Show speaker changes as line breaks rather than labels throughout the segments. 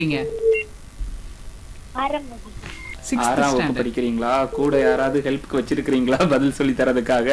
நீங்க
ஆறாம் வகுப்பு
சிக்ஸ்த்
ஆறாம் வகுப்பு
ஸ்டாண்டர்ட்
படிக்கிறீங்களா கூட யாராவது ஹெல்ப்க்கு வச்சிருக்கீங்களா பதில் சொல்லி தரதுக்காக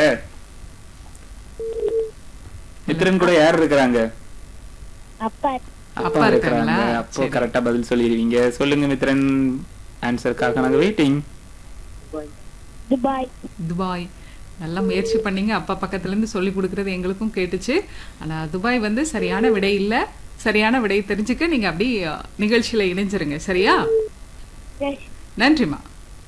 மித்திரன் கூட யார் இருக்கிறாங்க
அப்பா
அப்பா இருக்காங்களா
அப்போ கரெக்டா பதில் சொல்லிடுவீங்க சொல்லுங்க மித்திரன் ஆன்சருக்காக நாங்க வெயிட்டிங்
துபாய்
துபாய் நல்லா முயற்சி பண்ணீங்க அப்பா பக்கத்துல இருந்து சொல்லி கொடுக்கறது எங்களுக்கும் கேட்டுச்சு ஆனா துபாய் வந்து சரியான விடை இல்ல சரியான விடை தெரிஞ்சுக்க நீங்க அப்படி அஹ், நிகழ்ச்சியில இணைஞ்சிருங்க சரியா
சரி.
நன்றிமா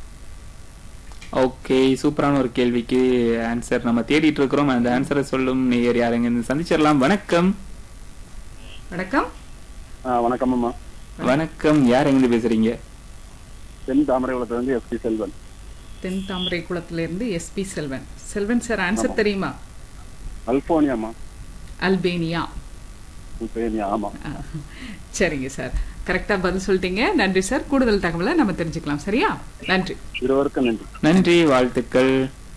ஓகே சூப்பரான ஒரு கேள்விக்கு ஆன்சர் நம்ம தேடிட்டு இருக்கிறோம் அந்த ஆன்சரை சொல்லும் நேயர் யாருங்க சந்திச்சிடலாம் வணக்கம்
வணக்கம்
ஆ, வணக்கம் அம்மா
வணக்கம் யார் எங்க பேசுறீங்க
தென் தாமரைகுளத்துல இருந்து எஃப்டி செல்வன்
தென் தாமரை குளத்துல இருந்து SP Selvan Selvan sir answer தெரியுமா
அல்போனியாம்மா
அல்பேனியா
உல்பேனியா ஆமா
ஆ, சரிங்க சார் கரெக்டா பதில் சொல்லிட்டீங்க நன்றி சார் கூடுதல் தகவலை நம்ம தெரிஞ்சுக்கலாம் சரியா நன்றி
இருவருக்கும் நன்றி
நன்றி வாழ்த்துக்கள்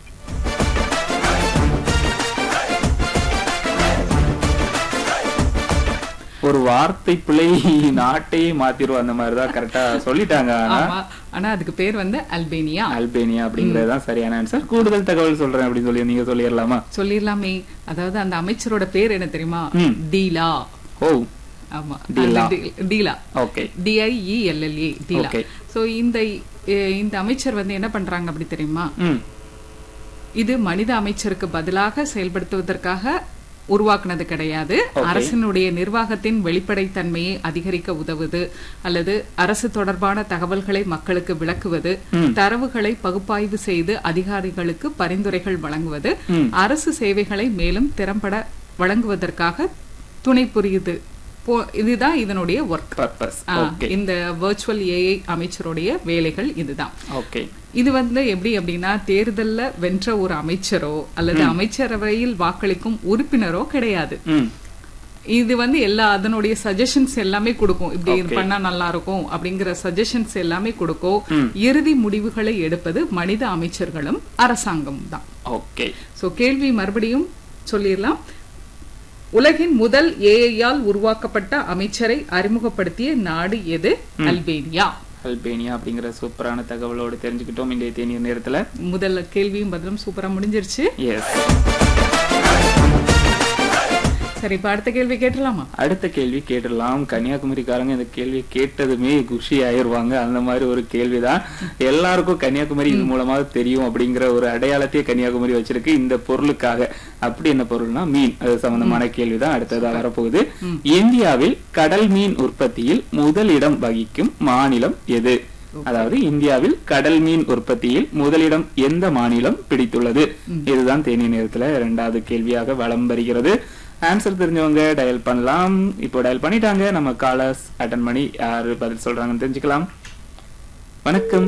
ஒரு வார்த்தை பிழை நாட்டையே மாத்திரும் அந்த மாதிரிதான் கரெக்டா சொல்லிட்டாங்க ஆனா
ஆமா ஆனா அதுக்கு பேர் வந்து அல்பேனியா
அல்பேனியா அப்படிங்கறதுதான் சரியான ஆன்சர் கூடுதல் தகவல் சொல்றேன் அப்படின்னு சொல்லி நீங்க சொல்லிடலாமா
சொல்லிடலாமே அதாவது அந்த அமைச்சரோட பேர் என்ன தெரியுமா
ம்.
டீலா
ஓ
ஆமா
டீலா.
அது டி- Diella
okay
D I E L L A Diella
Okay.
So இந்த அஹ், இந்த அமைச்சர் வந்து என்ன பண்றாங்க அப்படி தெரியுமா
ம்
இது மனித அமைச்சருக்கு பதிலாக செயல்படுத்துவதற்காக உருவாக்குனது கிடையாது
Okay.
அரசினுடைய நிர்வாகத்தின் வெளிப்படைத்தன்மையை அதிகரிக்க உதவுது அல்லது அரசு தொடர்பான தகவல்களை மக்களுக்கு விளக்குவது தரவுகளை பகுப்பாய்வு செய்து அதிகாரிகளுக்கு பரிந்துரைகள் வழங்குவது
ம்.
அரசு சேவைகளை மேலும் திறம்பட வழங்குவதற்காக துணை புரியுது போ- இதுதான் இதனுடைய ஒர்க்
பர்பஸ் ஓகே
இந்த வர்ச்சுவல் ஏஐ அமைச்சருடைய வேலைகள் இதுதான்
ஓகே
இது வந்து எப்படி அப்படின்னா தேர்தல்ல வென்ற ஒரு அமைச்சரோ அல்லது அமைச்சரவையில் வாக்களிக்கும் உறுப்பினரோ கிடையாது
ம்
இது வந்து எல்லா அதனுடைய சஜஷன்ஸ் எல்லாமே கொடுக்கும் இப்படி இது
Okay.
பண்ணா நல்லா இருக்கும் அப்படிங்கிற சஜஷன்ஸ் எல்லாமே கொடுக்கும் இறுதி முடிவுகளை எடுப்பது மனித அமைச்சர்களும் அரசாங்கமும் தான்
ஓகே
சோ கேள்வி மறுபடியும் சொல்லிடலாம் உலகின் முதல் ஏஐயால் உருவாக்கப்பட்ட அமைச்சரை அறிமுகப்படுத்திய நாடு எது அல்பேனியா
அல்பேனியா அப்படிங்கிற சூப்பரான தகவலோடு தெரிஞ்சுக்கிட்டோம் இன்றைய தேநீர் நேரத்துல
முதல் கேள்வியும் பதிலும் சூப்பரா முடிஞ்சிருச்சு
எஸ்
சரி இப்ப அடுத்த கேள்வி கேட்டலாமா
அடுத்த கேள்வி கேட்டுடலாம் கன்னியாகுமரிக்காரங்க இந்த கேள்வி கேட்டதுமே குஷி ஆயிருவாங்க அந்த மாதிரி ஒரு கேள்விதான் எல்லாருக்கும் கன்னியாகுமரி இது மூலமா தெரியும் அப்படிங்கிற ஒரு அடையாளத்தையே கன்னியாகுமரி வச்சிருக்கு இந்த பொருளுக்காக அப்படி என்ன பொருள்னா மீன் அது சம்பந்தமான கேள்விதான் அடுத்ததா வரப்போகுது இந்தியாவில் கடல் மீன் உற்பத்தியில் முதலிடம் வகிக்கும் மாநிலம் எது அதாவது இந்தியாவில் கடல் மீன் உற்பத்தியில் முதலிடம் எந்த மாநிலம் பிடித்துள்ளது இதுதான் தேனி நேரத்துல இரண்டாவது கேள்வியாக வலம் வருகிறது ஆன்சர் தெரிஞ்சவங்க டயல் பண்ணலாம் இப்போ டயல் பண்ணிட்டாங்க நம்ம காலர்ஸ் அட்டன் பண்ணி யாரு பதில் சொல்றாங்கன்னு தெரிஞ்சுக்கலாம் வணக்கம்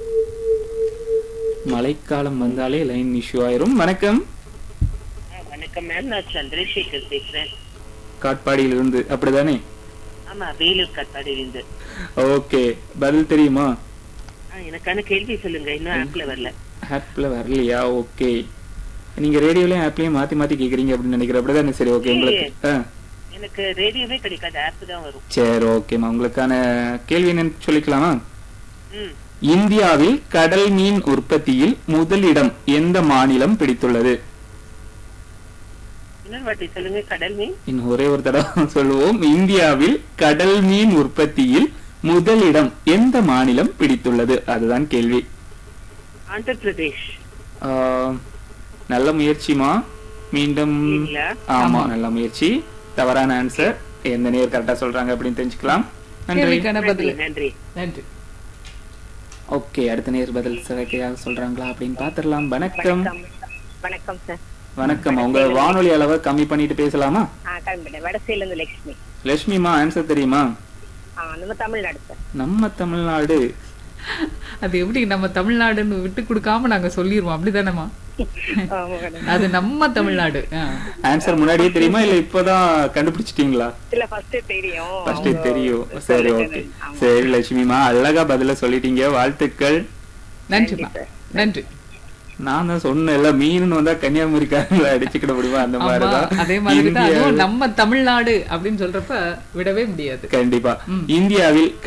மழைக்காலம் வந்தாலே லைன் இஷ்யூ ஆயிரும் வணக்கம்
ஆ, வணக்கம் மேம் நான் சந்திரசேகர் பேசுறேன்
காட்பாடியிலிருந்து அப்படிதானே
ஆமா வேலூர் கத்தாடியிலிருந்து
ஓகே பதில் தெரியுமா
ஆ, எனக்கான கேள்வி சொல்லுங்க இன்னும் ஆப்ல வரல
ஆப்ல வரலையா ஓகே நீங்க ரேடியோலயும் ஆப்லயும் மாத்தி மாத்தி கேக்குறீங்க அப்படின்னு நினைக்கிறேன் அப்படிதானே சரி ஓகே உங்களுக்கு ஆ,
எனக்கு ரேடியோவே கிடைக்காது ஆப் தான் வரும்
சரி ஓகேம்மா உங்களுக்கான கேள்வி என்னன்னு சொல்லிக்கலாமா
ம்
இந்தியாவில் கடல் மீன் உற்பத்தியில் முதலிடம் எந்த மாநிலம் பிடித்துள்ளது
இன்னொரு வாட்டி சொல்லுங்க கடல் மீன்
இன்னும் ஒரே ஒரு தடவை சொல்லுவோம் இந்தியாவில் கடல் மீன் உற்பத்தியில் முதலிடம் எந்த மாநிலம் பிடித்துள்ளது அதுதான் கேள்வி
ஆந்திர பிரதேஷ்
ஆ, நல்ல முயற்சிமா மீண்டும்
இல்ல
ஆமா நல்ல முயற்சி தவறான ஆன்சர் எந்த நேர் கரெக்டா சொல்றாங்க அப்படின்னு தெரிஞ்சுக்கலாம் நன்றி
கேள்விக்கான
நன்றி
பதில்
நன்றி
நன்றி
ஓகே அடுத்த நேர் பதில் சிறக்கையாக சொல்றாங்களா அப்படின்னு பாத்துடலாம் வணக்கம்
வணக்கம் சார்
வணக்கம் உங்க வானொலி அளவை கம்மி பண்ணிட்டு பேசலாமா
ஆ கிளம்பிட்டேன் வடசையில இருந்து லட்சுமி
லட்சுமிமா ஆன்சர் தெரியுமா
ஆ நம்ம தமிழ்நாடு சார்
நம்ம தமிழ்நாடு
அது எப்படி நம்ம தமிழ்நாடுன்னு விட்டு கொடுக்காம நாங்க சொல்லிடுவோம் அப்படிதானேமா
ஆமா மேடம்
அது நம்ம தமிழ்நாடு ஆ.
ஆன்சர் முன்னாடியே தெரியுமா இல்ல இப்பதான் கண்டுபிடிச்சிட்டீங்களா
இல்ல ஃபர்ஸ்ட் தெரியும்
ஃபர்ஸ்ட் தெரியும் சரி ஓகே சரி லட்சுமிமா அழகா பதில சொல்லிட்டீங்க வாழ்த்துக்கள்
நன்றிமா நன்றி
நான் தான் சொன்னேன்ல மீன் வந்தா கன்னியாகுமரிக்காரங்களை அடிச்சுக்கிட முடியுமா அந்த
ஆமா
மாதிரிதான்
அதே மாதிரி தான்
இந்தியாவில்
அதுவும் நம்ம தமிழ்நாடு அப்படின்னு சொல்றப்ப விடவே முடியாது
கண்டிப்பா இந்தியாவில்